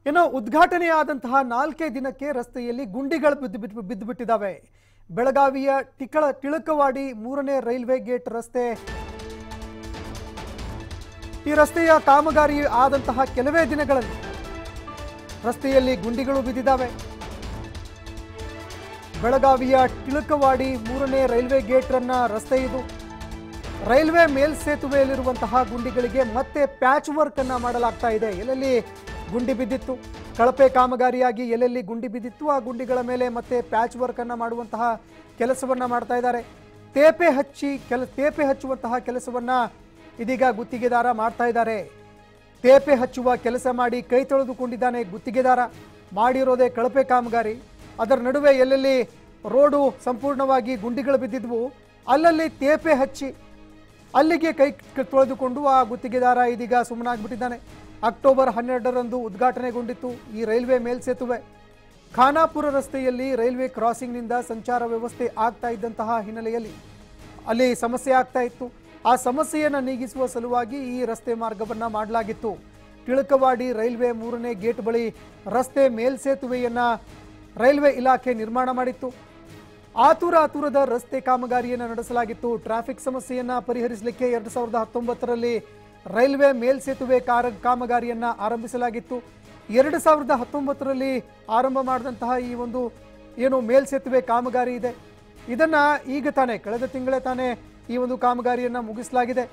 ಇನ್ನು ಉದ್ಘಾಟನೆಯಾದಂತಹ ನಾಲ್ಕೇ ದಿನಕ್ಕೆ ರಸ್ತೆಯಲ್ಲಿ ಗುಂಡಿಗಳು ಬಿದ್ದು ಬಿದ್ದು ಬಿದ್ದು ಬಿಟ್ಟಿದ್ದಾವೆ ಬೆಳಗಾವಿಯ ಟಿಕಳ ಟಿಳಕವಾಡಿ ಮೂರನೇ ರೈಲ್ವೆ ಗೇಟ್ ರಸ್ತೆ ಈ ರಸ್ತೆಯ ಕಾಮಗಾರಿ ಆದಂತಹ ಕೆಲವೇ ದಿನಗಳಲ್ಲಿ ರಸ್ತೆಯಲ್ಲಿ ಗುಂಡಿಗಳು ಬಿದ್ದಿದ್ದಾವೆ ಬೆಳಗಾವಿಯ ಟಿಳಕವಾಡಿ ಮೂರನೇ ರೈಲ್ವೆ ಗೇಟ್ ರನ್ನ ರಸ್ತೆ ಇದು ರೈಲ್ವೆ ಮೇಲ್ಸೇತುವೆಯಲ್ಲಿರುವಂತಹ ಗುಂಡಿಗಳಿಗೆ ಮತ್ತೆ ಪ್ಯಾಚ್ ವರ್ಕ್ ಅನ್ನ ಮಾಡಲಾಗ್ತಾ ಇದೆ ಎಲ್ಲೆಲ್ಲಿ ಗುಂಡಿ ಬಿದ್ದಿತ್ತು ಕಳಪೆ ಕಾಮಗಾರಿಯಾಗಿ ಎಲ್ಲೆಲ್ಲಿ ಗುಂಡಿ ಬಿದ್ದಿತ್ತು ಆ ಗುಂಡಿಗಳ ಮೇಲೆ ಮತ್ತೆ ಪ್ಯಾಚ್ ವರ್ಕ್ ಅನ್ನ ಮಾಡುವಂತಹ ಕೆಲಸವನ್ನ ಮಾಡ್ತಾ ಇದ್ದಾರೆ ತೇಪೆ ಹಚ್ಚಿ ಕೆಲ ತೇಪೆ ಹಚ್ಚುವಂತಹ ಕೆಲಸವನ್ನ ಇದೀಗ ಗುತ್ತಿಗೆದಾರ ಮಾಡ್ತಾ ಇದ್ದಾರೆ ತೇಪೆ ಹಚ್ಚುವ ಕೆಲಸ ಮಾಡಿ ಕೈ ತೊಳೆದುಕೊಂಡಿದ್ದಾನೆ ಗುತ್ತಿಗೆದಾರ ಮಾಡಿರೋದೇ ಕಳಪೆ ಕಾಮಗಾರಿ ಅದರ ನಡುವೆ ಎಲ್ಲೆಲ್ಲಿ ರೋಡು ಸಂಪೂರ್ಣವಾಗಿ ಗುಂಡಿಗಳು ಬಿದ್ದಿದ್ವು ಅಲ್ಲಲ್ಲಿ ತೇಪೆ ಹಚ್ಚಿ ಅಲ್ಲಿಗೆ ಕೈ ಕ- ತೊಳೆದುಕೊಂಡು ಆ ಗುತ್ತಿಗೆದಾರ ಇದೀಗ ಸುಮ್ಮನಾಗ್ಬಿಟ್ಟಿದ್ದಾನೆ ಅಕ್ಟೋಬರ್ ಹನ್ನೆರಡರಂದು ಉದ್ಘಾಟನೆಗೊಂಡಿತ್ತು ಈ ರೈಲ್ವೆ ಮೇಲ್ಸೇತುವೆ ಖಾನಾಪುರ ರಸ್ತೆಯಲ್ಲಿ ರೈಲ್ವೆ ಕ್ರಾಸಿಂಗ್ನಿಂದ ಸಂಚಾರ ವ್ಯವಸ್ಥೆ ಆಗ್ತಾ ಇದ್ದಂತಹ ಹಿನ್ನೆಲೆಯಲ್ಲಿ ಅಲ್ಲಿ ಸಮಸ್ಯೆ ಆಗ್ತಾ ಇತ್ತು ಆ ಸಮಸ್ಯೆಯನ್ನು ನೀಗಿಸುವ ಸಲುವಾಗಿ ಈ ರಸ್ತೆ ಮಾರ್ಗವನ್ನ ಮಾಡಲಾಗಿತ್ತು ಟಿಳಕವಾಡಿ ರೈಲ್ವೆ ಮೂರನೇ ಗೇಟ್ ಬಳಿ ರಸ್ತೆ ಮೇಲ್ಸೇತುವೆಯನ್ನ ರೈಲ್ವೆ ಇಲಾಖೆ ನಿರ್ಮಾಣ ಮಾಡಿತ್ತು ಆತುರ ಆತುರದ ರಸ್ತೆ ಕಾಮಗಾರಿಯನ್ನು ನಡೆಸಲಾಗಿತ್ತು ಟ್ರಾಫಿಕ್ ಸಮಸ್ಯೆಯನ್ನ ಪರಿಹರಿಸಲಿಕ್ಕೆ ಎರಡು ಸಾವಿರದ ಹತ್ತೊಂಬತ್ತರಲ್ಲಿ ರೈಲ್ವೆ ಮೇಲ್ಸೇತುವೆ ಕಾರ ಕಾಮಗಾರಿಯನ್ನ ಆರಂಭಿಸಲಾಗಿತ್ತು ಎರಡು ಸಾವಿರದ ಹತ್ತೊಂಬತ್ತರಲ್ಲಿ ಆರಂಭ ಮಾಡಿದಂತಹ ಈ ಒಂದು ಏನು ಮೇಲ್ಸೇತುವೆ ಕಾಮಗಾರಿ ಇದೆ ಇದನ್ನ ಈಗ ತಾನೇ ಕಳೆದ ತಿಂಗಳೇ ತಾನೇ ಈ ಒಂದು ಕಾಮಗಾರಿಯನ್ನ ಮುಗಿಸಲಾಗಿದೆ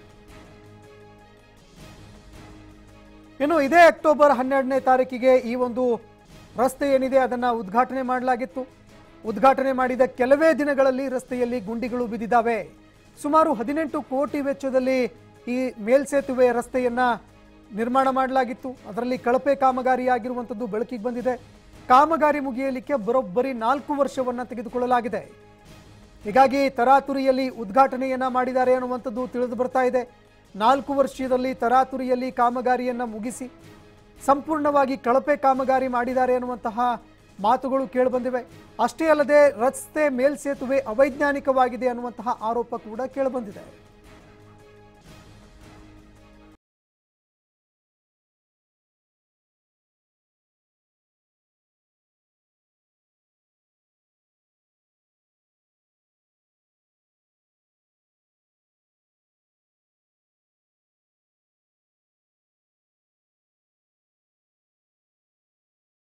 ಇನ್ನು ಇದೇ ಅಕ್ಟೋಬರ್ ಹನ್ನೆರಡನೇ ತಾರೀಕಿಗೆ ಈ ಒಂದು ರಸ್ತೆ ಏನಿದೆ ಅದನ್ನ ಉದ್ಘಾಟನೆ ಮಾಡಲಾಗಿತ್ತು ಉದ್ಘಾಟನೆ ಮಾಡಿದ ಕೆಲವೇ ದಿನಗಳಲ್ಲಿ ರಸ್ತೆಯಲ್ಲಿ ಗುಂಡಿಗಳು ಬಿದ್ದಿದ್ದಾವೆ ಸುಮಾರು ಹದಿನೆಂಟು ಕೋಟಿ ವೆಚ್ಚದಲ್ಲಿ ಈ ಮೇಲ್ಸೇತುವೆ ರಸ್ತೆಯನ್ನ ನಿರ್ಮಾಣ ಮಾಡಲಾಗಿತ್ತು ಅದರಲ್ಲಿ ಕಳಪೆ ಕಾಮಗಾರಿಯಾಗಿರುವಂಥದ್ದು ಬೆಳಕಿಗೆ ಬಂದಿದೆ ಕಾಮಗಾರಿ ಮುಗಿಯಲಿಕ್ಕೆ ಬರೋಬ್ಬರಿ ನಾಲ್ಕು ವರ್ಷವನ್ನ ತೆಗೆದುಕೊಳ್ಳಲಾಗಿದೆ ಹೀಗಾಗಿ ತರಾತುರಿಯಲ್ಲಿ ಉದ್ಘಾಟನೆಯನ್ನ ಮಾಡಿದ್ದಾರೆ ಅನ್ನುವಂಥದ್ದು ತಿಳಿದು ಬರ್ತಾ ಇದೆ ನಾಲ್ಕು ವರ್ಷದಲ್ಲಿ ತರಾತುರಿಯಲ್ಲಿ ಕಾಮಗಾರಿಯನ್ನ ಮುಗಿಸಿ ಸಂಪೂರ್ಣವಾಗಿ ಕಳಪೆ ಕಾಮಗಾರಿ ಮಾಡಿದ್ದಾರೆ ಅನ್ನುವಂತಹ ಮಾತುಗಳು ಕೇಳಿಬಂದಿವೆ ಅಷ್ಟೇ ಅಲ್ಲದೆ ರಸ್ತೆ ಮೇಲ್ಸೇತುವೆ ಅವೈಜ್ಞಾನಿಕವಾಗಿದೆ ಅನ್ನುವಂತಹ ಆರೋಪ ಕೂಡ ಕೇಳಿಬಂದಿದೆ